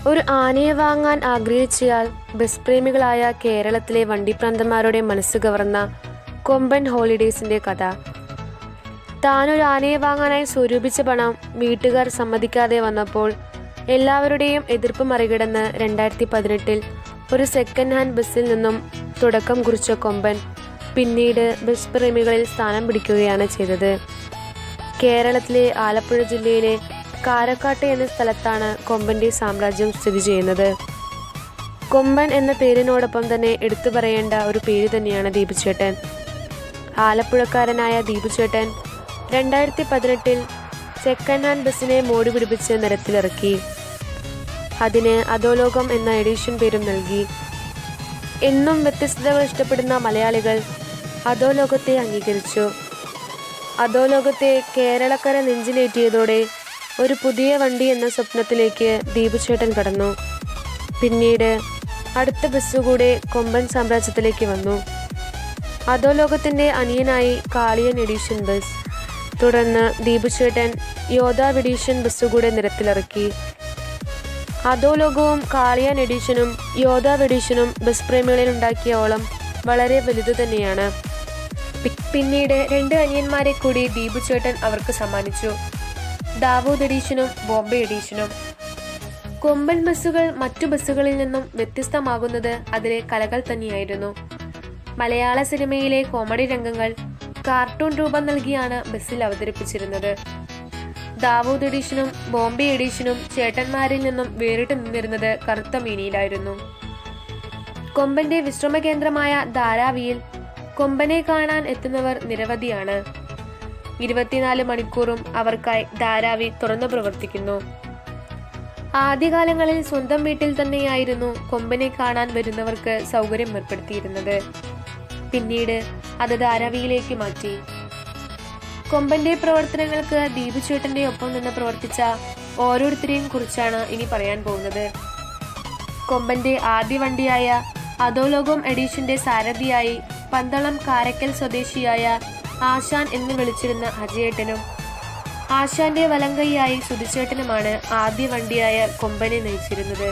ഒരു ആനയെ വാങ്ങാൻ ആഗ്രഹിച്ചയാൾ ബസ് പ്രേമികളായ കേരളത്തിലെ വണ്ടിപ്രാന്തന്മാരുടെ മനസ്സ് കവർന്ന കൊമ്പൻ ഹോളിഡേയ്സിന്റെ കഥ താനൊരു ആനയെ വാങ്ങാനായി സ്വരൂപിച്ച പണം വീട്ടുകാർ സമ്മതിക്കാതെ വന്നപ്പോൾ എല്ലാവരുടെയും എതിർപ്പ് മറികടന്ന് രണ്ടായിരത്തി പതിനെട്ടിൽ ഒരു സെക്കൻഡ് ഹാൻഡ് ബസ്സിൽ നിന്നും തുടക്കം കുറിച്ച കൊമ്പൻ പിന്നീട് ബസ് പ്രേമികളിൽ സ്ഥാനം പിടിക്കുകയാണ് ചെയ്തത് കേരളത്തിലെ ആലപ്പുഴ ജില്ലയിലെ കാരക്കാട്ട് എന്ന സ്ഥലത്താണ് കൊമ്പന്റെ സാമ്രാജ്യം സ്ഥിതി ചെയ്യുന്നത് കൊമ്പൻ എന്ന പേരിനോടൊപ്പം തന്നെ എടുത്തു പറയേണ്ട ഒരു പേര് തന്നെയാണ് ദീപുചേട്ടൻ ആലപ്പുഴക്കാരനായ ദീപുചേട്ടൻ രണ്ടായിരത്തി പതിനെട്ടിൽ സെക്കൻഡ് ഹാൻഡ് ബസ്സിനെ മോടി പിടിപ്പിച്ച് നിരത്തിലിറക്കി അതിന് അധോലോകം എന്ന എഡീഷൻ പേരും നൽകി എന്നും വ്യത്യസ്തതകൾ ഇഷ്ടപ്പെടുന്ന മലയാളികൾ അധോലോകത്തെ അംഗീകരിച്ചു അധോലോകത്തെ കേരളക്കര നെഞ്ചിലേറ്റിയതോടെ ഒരു പുതിയ വണ്ടി എന്ന സ്വപ്നത്തിലേക്ക് ദീപുചേട്ടൻ കടന്നു പിന്നീട് അടുത്ത ബസ് കൂടെ കൊമ്പൻ സാമ്രാജ്യത്തിലേക്ക് വന്നു അധോലോകത്തിന്റെ അനിയനായി കാളിയൻ എഡീഷൻ ബസ് തുടർന്ന് ദീപുചേട്ടൻ യോദ്ധാവ് എഡീഷൻ ബസ് കൂടെ നിരത്തിലിറക്കി അധോലോകവും കാളിയൻ എഡീഷനും യോദ്ധാവ് എഡീഷനും ബസ് പ്രേമികളിൽ ഉണ്ടാക്കിയ ഓളം വളരെ വലുത് തന്നെയാണ് പി- പിന്നീട് രണ്ട് അനിയന്മാരെ കൂടി ദീപുചേട്ടൻ അവർക്ക് സമ്മാനിച്ചു ദാവൂദ് എഡീഷനും ബോംബെ എഡീഷനും കൊമ്പൻ ബസ്സുകൾ മറ്റു ബസ്സുകളിൽ നിന്നും വ്യത്യസ്തമാകുന്നത് അതിലെ കലകൾ തന്നെയായിരുന്നു മലയാള സിനിമയിലെ കോമഡി രംഗങ്ങൾ കാർട്ടൂൺ രൂപം നൽകിയാണ് ബസ്സിൽ അവതരിപ്പിച്ചിരുന്നത് ദാവൂദ് എഡീഷനും ബോംബെ എഡീഷനും ചേട്ടന്മാരിൽ നിന്നും വേറിട്ട് നിന്നിരുന്നത് കറുത്ത മീനിയിലായിരുന്നു കൊമ്പന്റെ വിശ്രമ കേന്ദ്രമായ ധാരാവിയിൽ കൊമ്പനെ കാണാൻ എത്തുന്നവർ നിരവധിയാണ് ഇരുപത്തിനാല് മണിക്കൂറും അവർക്കായി ധാരാവി തുറന്നു പ്രവർത്തിക്കുന്നു ആദ്യകാലങ്ങളിൽ സ്വന്തം വീട്ടിൽ തന്നെയായിരുന്നു കൊമ്പനെ കാണാൻ വരുന്നവർക്ക് സൗകര്യം ഏർപ്പെടുത്തിയിരുന്നത് പിന്നീട് അത് ധാരാവിയിലേക്ക് മാറ്റി കൊമ്പന്റെ പ്രവർത്തനങ്ങൾക്ക് ദീപുചേട്ടന്റെ ഒപ്പം നിന്ന് പ്രവർത്തിച്ച ഓരോരുത്തരെയും കുറിച്ചാണ് ഇനി പറയാൻ പോകുന്നത് കൊമ്പന്റെ ആദ്യ വണ്ടിയായ അധോലോകം എഡീഷന്റെ സാരഥിയായി പന്തളം കാരക്കൽ സ്വദേശിയായ ആശാൻ എന്ന് വിളിച്ചിരുന്ന അജയേട്ടനും ആശാന്റെ വലങ്കൈയായി സുധിച്ചേട്ടനുമാണ് ആദ്യ വണ്ടിയായ കൊമ്പനെ നയിച്ചിരുന്നത്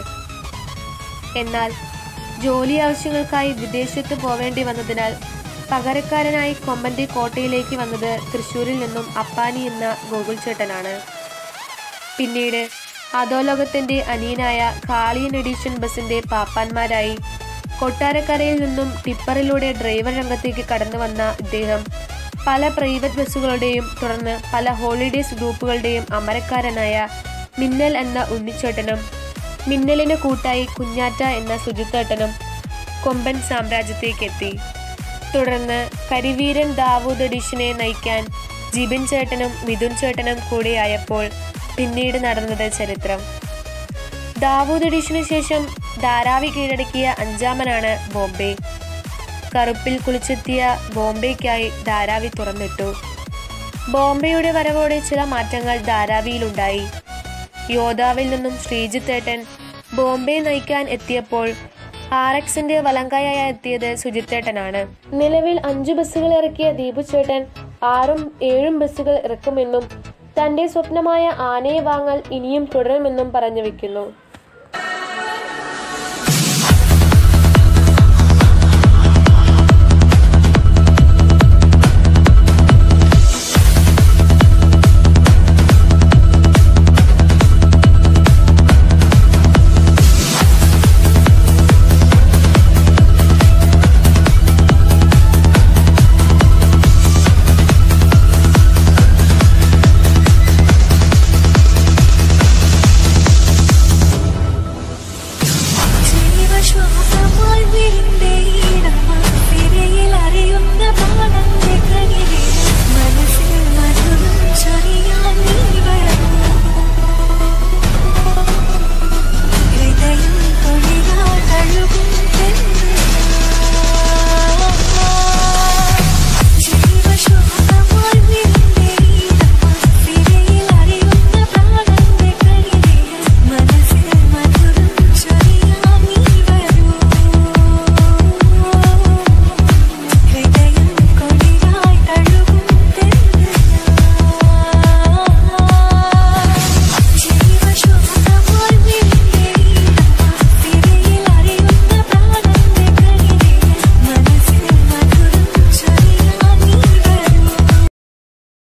എന്നാൽ ജോലി ആവശ്യങ്ങൾക്കായി വിദേശത്ത് പോവേണ്ടി വന്നതിനാൽ പകരക്കാരനായി കൊമ്പന്റെ കോട്ടയിലേക്ക് വന്നത് തൃശൂരിൽ നിന്നും അപ്പാനി എന്ന ഗോകുൽ ചേട്ടനാണ് പിന്നീട് അധോലോകത്തിന്റെ അനിയനായ കാളിയൻ എഡീഷൻ ബസിന്റെ പാപ്പാന്മാരായി കൊട്ടാരക്കരയിൽ നിന്നും ടിപ്പറിലൂടെ ഡ്രൈവർ രംഗത്തേക്ക് കടന്നു വന്ന ഇദ്ദേഹം പല പ്രൈവറ്റ് ബസ്സുകളുടെയും തുടർന്ന് പല ഹോളിഡേയ്സ് ഗ്രൂപ്പുകളുടെയും അമരക്കാരനായ മിന്നൽ എന്ന ഉണ്ണിച്ചേട്ടനും മിന്നലിന് കൂട്ടായി കുഞ്ഞാറ്റ എന്ന സുജിത്തേട്ടനും കൊമ്പൻ സാമ്രാജ്യത്തേക്ക് എത്തി തുടർന്ന് കരിവീരൻ ദാവൂദ് എഡീഷനെ നയിക്കാൻ ജിബിൻ ചേട്ടനും മിഥുൻ ചേട്ടനും കൂടെയായപ്പോൾ പിന്നീട് നടന്നത് ചരിത്രം ദാവൂദ് എഡീഷന് ശേഷം ധാരാവി കീഴടക്കിയ അഞ്ചാമനാണ് ബോംബെ കറുപ്പിൽ കുളിച്ചെത്തിയ ബോംബെക്കായി ധാരാവി തുറന്നിട്ടു ബോംബെയുടെ വരവോടെ ചില മാറ്റങ്ങൾ ധാരാവിയിലുണ്ടായി യോദ്ധാവിൽ നിന്നും ശ്രീജിത്തേട്ടൻ ബോംബെ നയിക്കാൻ എത്തിയപ്പോൾ ആർ എക്സിന്റെ വലങ്കായായി എത്തിയത് സുജിത്തേട്ടനാണ് നിലവിൽ അഞ്ചു ബസ്സുകൾ ഇറക്കിയ ദീപു ചേട്ടൻ ആറും ഏഴും ബസ്സുകൾ ഇറക്കുമെന്നും തന്റെ സ്വപ്നമായ ആനയെ വാങ്ങൽ ഇനിയും തുടരുമെന്നും പറഞ്ഞു വെക്കുന്നു